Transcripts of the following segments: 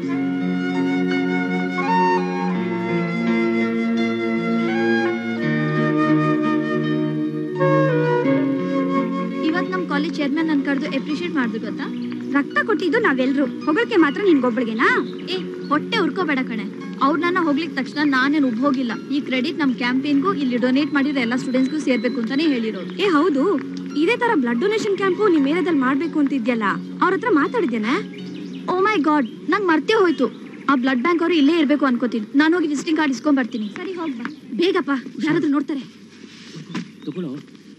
ಇವತ್ ನಮ್ college chairman ನನ್ ಕರೆದು ಅಪ್ರಿಶಿಯೇಟ್ ಮಾಡಿದ್ರು ಗೊತ್ತಾ ರಕ್ತ ಕೊಟ್ಟಿದ್ದು ನಾವೆಲ್ರು ಹೊಗಳಕ್ಕೆ ಮಾತ್ರ ನಿನ್ಗೊಬ್ಳಿಗೆನಾ ಏ ಹೊಟ್ಟೆ ಉರ್ಕೋಬೇಡ ಕಣೆ ಅವ್ರು ನನ್ನ ಹೋಗ್ಲಿಕ್ ತಕ್ಷಣ ನಾನೇನು ಉಬ್ ಹೋಗಿಲ್ಲ ಈ ಕ್ರೆಡಿಟ್ ನಮ್ ಕ್ಯಾಂಪೇನ್ಗೂ ಇಲ್ಲಿ ಡೊನೇಟ್ ಮಾಡಿರೋ ಎಲ್ಲ ಸ್ಟೂಡೆಂಟ್ಸ್ಗೂ ಸೇರ್ಬೇಕು ಅಂತಾನೆ ಹೇಳಿರೋದು ಏ ಹೌದು ಇದೇ ತರ ಬ್ಲಡ್ ಡೊನೇಷನ್ ಕ್ಯಾಂಪು ನಿಮ್ ಏರಿಯಾದಲ್ಲಿ ಮಾಡ್ಬೇಕು ಅಂತಿದ್ಯಲ್ಲ ಅವ್ರ ಹತ್ರ ಮಾತಾಡಿದ್ಯಾನ ಓ ಮೈ ಗಾಡ್ ನಂಗ್ ಮರ್ತೇ ಹೋಯ್ತು ಆ ಬ್ಲಡ್ ಬ್ಯಾಂಕ್ ಅವರು ಇಲ್ಲೇ ಇರ್ಬೇಕು ಅನ್ಕೋತೀನಿ ನಾನು ಹೋಗಿ ವಿಸಿಟಿಂಗ್ ಕಾರ್ಡ್ ಇಸ್ಕೊಂಡ್ ಬರ್ತೀನಿ ಸರಿ ಹೋಗ್ಬಾ ಬೇಗಪ್ಪ ಯಾರಾದ್ರೂ ನೋಡ್ತಾರೆ ತಗೊಳ್ಳೋ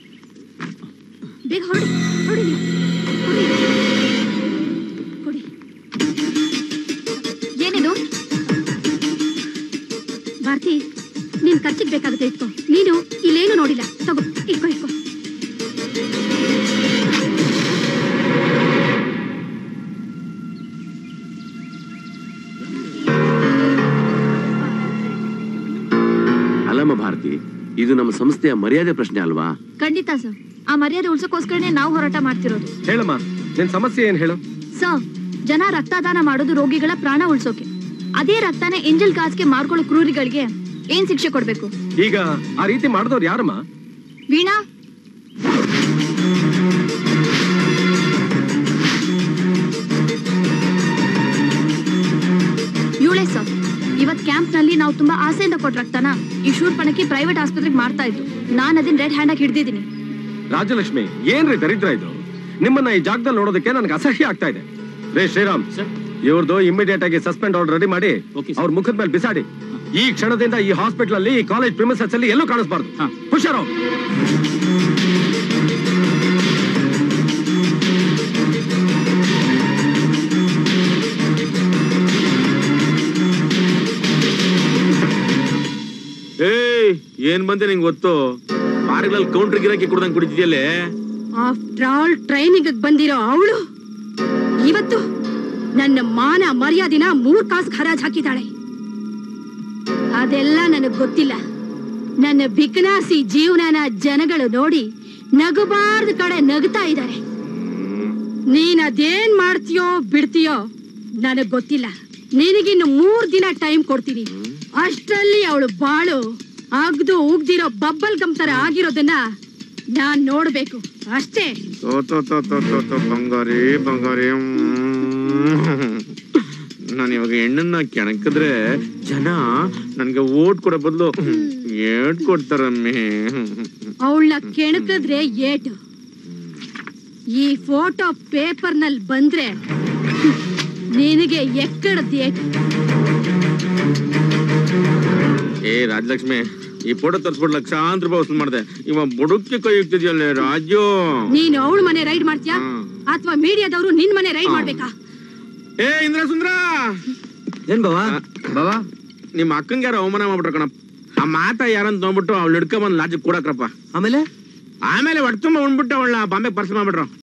ಬೇಗ ಹೊರಡಿ ಹೊರಡಿ ನೀವು. ಹೊರಡಿ. ಕೊಡಿ ಏನಿದು ಭಾರತಿ ನೀನ್ ಖರ್ಚಿಗೆ ಬೇಕಾಗುತ್ತೆ ಇಟ್ಕೋ ನೀನು ಇಲ್ಲೇನು ನೋಡಿಲ್ಲ ತಗೋ ಇಟ್ಕೋ ಇಟ್ಕೋ ಅಲ್ಲಮ್ಮ ಭಾರತಿ ಇದು ನಮ್ಮ ಸಂಸ್ಥೆಯ ಮರ್ಯಾದೆ ಪ್ರಶ್ನೆ ಅಲ್ವಾ ಖಂಡಿತ ಸರ್ ಆ ಮರ್ಯಾದೆ ಉಳ್ಸೋಕೋಸ್ಕರನೇ ನಾವು ಹೋರಾಟ ಮಾಡ್ತಿರೋದು ಹೇಳಮ್ಮ ನಿನ್ ಸಮಸ್ಯೆ ಏನ್ ಹೇಳು ಸರ್ ಜನ ರಕ್ತದಾನ ಮಾಡೋದು ರೋಗಿಗಳ ಪ್ರಾಣ ಉಳ್ಸೋಕೆ ಅದೇ ರಕ್ತನ ಎಂಜಲ್ ಗಾಸ್ಗೆ ಮಾರ್ಕೊಳ್ಳೋ ಕ್ರೂರಿಗಳಿಗೆ ಏನ್ ಶಿಕ್ಷೆ ಕೊಡ್ಬೇಕು ಈಗ ಆ ರೀತಿ ಮಾಡಿದವ್ರು ಯಾರಮ್ಮ ವೀಣಾ ಇವಳೇ ಸರ್ ಇವತ್ ಕ್ಯಾಂಪ್ ನಲ್ಲಿ ನಾವು ತುಂಬಾ ಆಸೆಯಿಂದ ಕೊಟ್ಟ ರಕ್ತನ ಈ ಶೂರ್ಪಣಕ್ಕೆ ಪ್ರೈವೇಟ್ ಆಸ್ಪತ್ರೆಗೆ ಮಾಡ್ತಾ ಇದ್ದು ನಾನ್ ಅದನ್ನ ರೆಡ್ ಹ್ಯಾಂಡ್ ಆಗಿ ಹಿಡ್ದಿದ್ದೀನಿ ರಾಜಲಕ್ಷ್ಮಿ ಏನ್ರಿ ದರಿದ್ರ ಇದು ನಿಮ್ಮನ್ನ ಈ ಜಾಗದಲ್ಲಿ ನೋಡೋದಕ್ಕೆ ನನಗೆ ಅಸಹ್ಯ ಆಗ್ತಾ ಇದೆ ರೇ ಶ್ರೀರಾಮ್ ಸರ್ ಇವ್ರದ್ದು ಇಮಿಡಿಯೇಟ್ ಆಗಿ ಸಸ್ಪೆಂಡ್ ಆರ್ಡರ್ ರೆಡಿ ಮಾಡಿ Okay, sir. ಅವ್ರ ಮುಖದ ಮೇಲೆ ಬಿಸಾಡಿ ಈ ಕ್ಷಣದಿಂದ ಈ ಹಾಸ್ಪಿಟಲ್ ಅಲ್ಲಿ ಈ ಕಾಲೇಜ್ ಪ್ರಿಮಿಸಸ್ ಅಲ್ಲಿ ಎಲ್ಲೂ ಕಾಣಿಸ್ಬಾರ್ದು ಹಾ. ಹುಷಾರು ಏಯ್ ಏನ್ ಬಂತೆ ನಿಂಗೆ ಗೊತ್ತು ಬಾರಿಗಳಲ್ಲಿ ಕೌಂಟರ್ ಗಿರಾಕಿ ಕುಡ್ದಂಗ್ ಕುಡಿತಿದ್ಯಲ್ಲೇ ಆಫ್ಟರ್ ಆಲ್ ಟ್ರೈನಿಂಗ್ ಬಂದಿರೋ ಅವಳು ಇವತ್ತು ನನ್ನ ಮಾನ ಮರ್ಯಾದಿನ ಮೂರ್ ಕಾಸು ಹರಾಜ್ ಹಾಕಿದಾಳೆ ಅದೆಲ್ಲ ನನಗ್ ಗೊತ್ತಿಲ್ಲ ನನ್ನ ಬಿಕನಾಸಿ ಜೀವನನ ಜನಗಳು ನೋಡಿ ನಗಬಾರ್ದ ಕಡೆ ನಗ್ತಾ ಇದ್ದಾರೆ ನೀನ್ ಅದೇನ್ ಮಾಡ್ತೀಯೋ ಬಿಡ್ತೀಯೋ ನನಗ್ ಗೊತ್ತಿಲ್ಲ ನಿನಗಿನ್ನು ಮೂರ್ ದಿನ ಟೈಮ್ ಕೊಡ್ತೀನಿ ಅಷ್ಟ್ರಲ್ಲಿ ಅವಳು ಬಾಳು ಅಗ್ದು ಉಗ್ದಿರೋ ಬಬ್ಬಲ್ ಗಮ್ ತರ ಆಗಿರೋದನ್ನ ನಾನ್ ನೋಡ್ಬೇಕು ಅಷ್ಟೇ ತೋ ತೋ ತೋ ತೋ ತೋ ತೋ ಬಂಗಾರಿ ಬಂಗಾರಿ ನಾನು ಇವಾಗ ಹೆಣ್ಣನ್ನ ಕೆಣಕಿದ್ರೆ ಜನ ನನ್ಗೆ ಓಟ್ ಕೊಡೋ ಬದಲು ಏಟ್ ಕೊಡ್ತಾರಮ್ಮಿ ಅವಳನ್ನ ಕೆಣಕಿದ್ರೆ ಏಟು ಈ ಫೋಟೋ ಪೇಪರ್ ನಲ್ಲಿ ಬಂದ್ರೆ ನಿನಗೆ ಎಕ್ಕಡದ್ ಏಟು ಏ ರಾಜಲಕ್ಷ್ಮಿ ಈ ಫೋಟೋ ತರ್ಸ್ಬಿಟ್ಟು ಲಕ್ಷಾಂತರ ರೂಪಾಯಿ ವಸೂಲ್ ಮಾಡಿದೆ ಇವ ಬುಡುಕ್ಕೆ ಕೈ ಇಕ್ತಿದ್ಯಲ್ಲ ರಾಜು ನೀನು ಅವಳ ಮನೆ ರೈಡ್ ಮಾಡ್ತೀಯಾ ಹ್ಮ್. ಅಥವಾ ಮೀಡಿಯಾದವರು ನಿನ್ ಮನೆ ರೈಡ್ ಮಾಡ್ಬೇಕಾ ಏ ಇಂದ್ರ ಸುಂದ್ರ ಏನ್ ಬಾವಾ ಬಾವಾ ನಿಮ್ಮ ಅಕ್ಕಂಗೆ ಯಾರೋ ಅವಮಾನ ಮಾಡ್ಬಿಟ್ರ ಕಣಪ್ಪ ಆ ಮಾತ ಯಾರಂತ ನೋಡ್ಬಿಟ್ಟು ಅವ್ಳು ಹಿಡ್ಕೊಂಬಂದ್ ಲಾಜಿಕ್ ಕೊಡಕ್ರಪ್ಪ ಆಮೇಲೆ ಆಮೇಲೆ ಹೊಟ್ಟೆ ತುಂಬ ಉಣ್ಬಿಟ್ಟು ಅವಳನ್ನ ಬಾಂಬೆ ಪರ್ಸ್ ಮಾಡ್ಬಿಟ್ರು